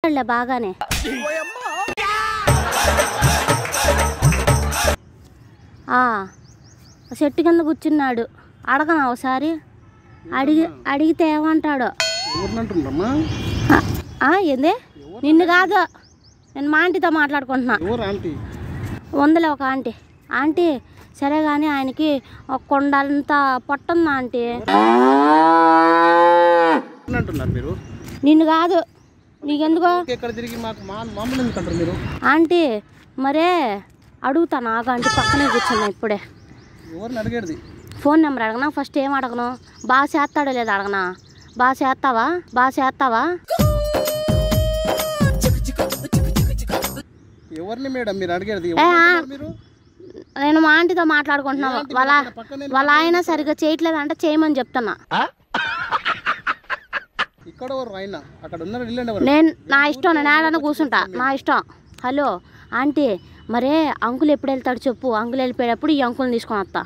చేస్తాడులే బాగానే ఆ, చెట్టు కింద కూర్చున్నాడు అడగనా ఒకసారి అడిగి అడిగితే ఏమంటాడు ఎవరిని అంటుండ్రమ్మా ఆ, ఆ, ఏంది నిన్ను కాదు నేను మా ఆంటీతో మాట్లాడుకుంటున్నా ఎవరు ఆంటీ ఉందిలే ఒక ఆంటీ ఆంటీ సరే కానీ ఆయనకి ఒక కొండంత పొట్టుందా ఆంటీ ఎవరిని అంటున్నారు మీరు నిన్ను కాదు నీకెందుకో ఎక్కడ తిరిగి మాకు మా మామూలు ఎందుకు అంటారు మీరు ఆంటీ మరే అడుగుతాను ఆగా ఆంటీ పక్కనే కూర్చున్నా ఇప్పుడే ఎవరిని అడిగేది ఫోన్ నెంబర్ అడగనా ఫస్ట్ ఏం అడగను బాగా చేస్తాడో లేదా అడగనా బాగా చేస్తావా బాగా చేస్తావా ఎవరిని మేడం మీరు అడిగేది ఏ, ఎవరిని ఆ. అంటున్నారు మీరు నేను మా ఆంటీతో మాట్లాడుకుంటున్నాను వాళ్ళ పక్కనే వాళ్ళ ఆయన సరిగ్గా చేయట్లేదు అంటే చేయమని చెప్తున్నా ఇక్కడ ఎవరు ఆయన అక్కడ ఉన్నారు వెళ్ళండి ఎవరు నేను నా ఇష్టం నేను ఏడన్నా కూర్చుంటా నా ఇష్టం హలో ఆంటీ మరే అంకుల్ ఎప్పుడు వెళ్తాడు చెప్పు అంకుల్ వెళ్ళిపోయేటప్పుడు ఈ అంకుల్ని తీసుకొని వస్తా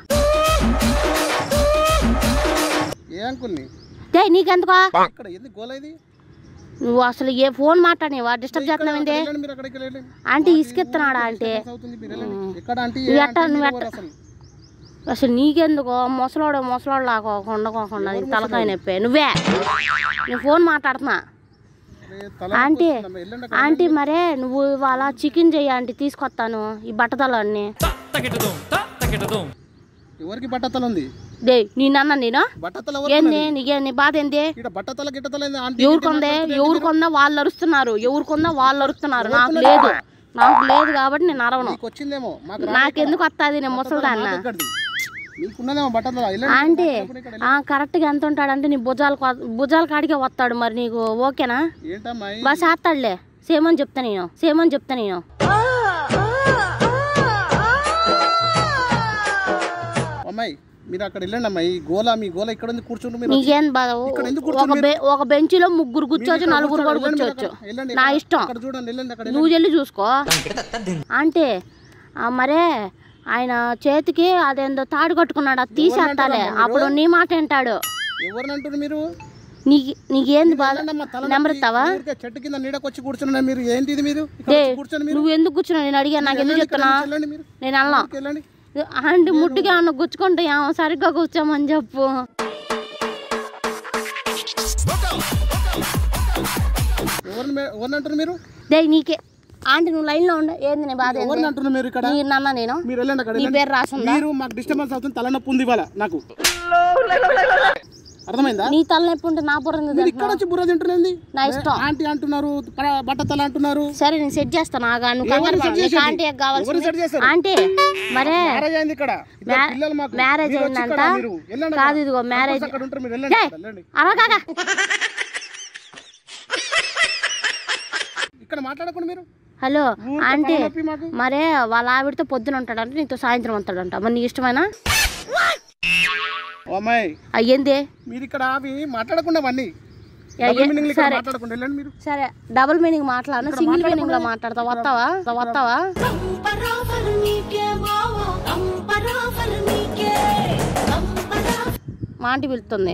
ఏ అంకుల్ని దే నీకెందుకో ఇక్కడ ఎందుకు గోల ఇది నువ్వు అసలు ఏ ఫోన్ మాట్లాడినవా డిస్టర్బ్ చేస్తున్నావు ఏంటి వెళ్ళండి మీరు అక్కడికి వెళ్ళండి ఆంటీ ఇసుకెత్తున్నాడా ఆంటీ అవుతుంది మీరు వెళ్ళండి ఎక్కడ ఆంటీ నువ్వు ఏ ఎట్టా ఆంటీ నువ్వు మీరు ఎట్టా ఎవరు అసలు అసలు నీకెందుకో ముసలోడు ముసలోడు లాకోకుండా కోకుండా నీకు తలకాయ నొప్పి నువ్వే నేను ఫోన్ మాట్లాడుతున్నా అరే, తల ఆంటీ నొప్పి వెళ్ళండి అక్కడ. ఆంటీ మరే నువ్వు ఇవాళ చికెన్ చెయ్యి ఆంటీ తీసుకొస్తాను ఈ బట్టతలన్నీ ఎవరికి బట్టతల ఉంది డే నేనన్నా నేను బట్టతల ఎవరు ఏంది నీకే నీ బాధ ఏంది ఇక్కడ బట్టతల గిట్టతల ఏంది ఆంటీ ఎవరికొందే ఎవరికొందా వాళ్ళు అరుస్తున్నారు ఎవరికొందా వాళ్ళు అరుస్తున్నారు నాకు లేదు నాకు లేదు కాబట్టి నేను అరవను మీకు వచ్చిందేమో మాకు నాకెందుకు వస్తుంది నేను ముసలిదాన్న ఎక్కడిది మీకున్నదేమో బట్టతల వెళ్ళండి ఆంటీ అప్పుడు ఇక్కడ ఆ, కరెక్ట్గా ఎంత ఉంటాడంటే నీ భుజాలు కా- భుజాల కాడికే వస్తాడు మరి నీకు ఓకేనా ఏంటమ్మా ఈ- బాగా చేస్తాడులే సేమని చెప్తా నేను సేమని చెప్తా నేను అమ్మాయి మీరు అక్కడ వెళ్ళండి అమ్మాయి ఈ గోల మీ గోల ఇక్కడ ఉంది కూర్చుంటూ మీరు నీకేం బాధ ఇక్కడ ఎందుకు ఒక బె- ఒక బెంచ్లో ముగ్గురు కూర్చోవచ్చు నలుగురు కూడా వెళ్ళండి మీరు కూర్చోవచ్చు అక్కడ. వెళ్ళండి నా ఇష్టం అక్కడ చూడండి వెళ్ళండి అక్కడ నువ్వు వెళ్ళి చూసుకో అంటే ఆ, మరే ఆయన చేతికి అదేందో తాడు కట్టుకున్నాడు అది తీసేస్తాలే అప్పుడు నీ మాట వింటాడు ఎవరిని అంటారు మీరు నీకు నీకేంది బాధ వెళ్ళండమ్మా, తల నెంబర్ నొప్పి. ఇస్తావా ఊరికే చెట్టు కింద నీడకు వచ్చి కూర్చున్నారు మీరు ఏంటి ఇది మీరు ఇక్కడ డే, వచ్చి కూర్చొని మీరు నువ్వు ఎందుకు కూర్చున్నావు నేను అడిగాను నాకు ఎందుకు వెళ్ళండి, ఇక్కడ చెప్తున్నా నుంచి వెళ్ళండి మీరు నేను అన్నా ఊరికి వెళ్ళండి ఆంటీ ముట్టిగా ఏమన్నా గుచ్చుకుంటే ఏమో సరిగ్గా కూర్చోమని చెప్పు ఎవరిని మే- ఎవరిని అంటారు మీరు డే నీకే ఆంటీ నువ్వు లైన్లో ఉండ ఏంది నీ బాధ ఏంది ఎవరిని అంటున్నారు మీరు ఇక్కడ నీ నాన్న నేను మీరు వెళ్ళండి అక్కడ నీ వెళ్ళండి. పేరు రాసుందా మీరు మాకు డిస్టర్బెన్స్ అవుతుంది తలనొప్పి ఉంది ఇవాళ నాకు అర్థమైందా నీ తలనొప్పి ఉంటే నా బుర్ర ఎందుకు మీరు ఇక్కడ వచ్చి బుర్ర తింటున్నది నా ఇష్టం ఆంటీ అంటున్నారు ప- బట్టతల అంటున్నారు సరే నేను సెట్ చేస్తాను ఆగా నువ్వు కంగారు set పడకు. నీకు చేసేది? ఆంటీ ఎవరు కావాల్సింది set చేశారు? ఆంటీ మరే మ్యారేజ్ అయింది ఇక్కడ ఇద్దరు మ్యా- పిల్లలు మాకు మ్యారేజ్ మీరు వచ్చి అయిందంట ఇక్కడ మీరు వెళ్ళండి కాదు అక్కడ. ఇదిగో మ్యారేజ్ అక్కడ ఉంటారు మీరు వెళ్ళండి ఏయ్! అక్కడ, వెళ్ళండి అలాగా ఇక్కడ మాట్లాడకుండా మీరు హలో ఊరికే ఆంటీ తలనొప్పి మాకు మరే వాళ్ళ ఆవిడతో పొద్దున ఉంటాడంట నీతో సాయంత్రం ఉంటాడంట మరి నీకు ఇష్టమేనా ఓ అమ్మాయి అయ్యింది మీరు ఇక్కడ అవి మాట్లాడకుండా అవన్నీ యా, డబుల్ ఏ- మీనింగ్లు ఇక్కడ సరే మాట్లాడకుండా వెళ్ళండి మీరు సరే డబుల్ మీనింగ్ మాట్లాడను సింగిల్ మీనింగ్ లో మాట్లాడతా వస్తావా వస్తావా మా ఆంటీ పిలుస్తుంది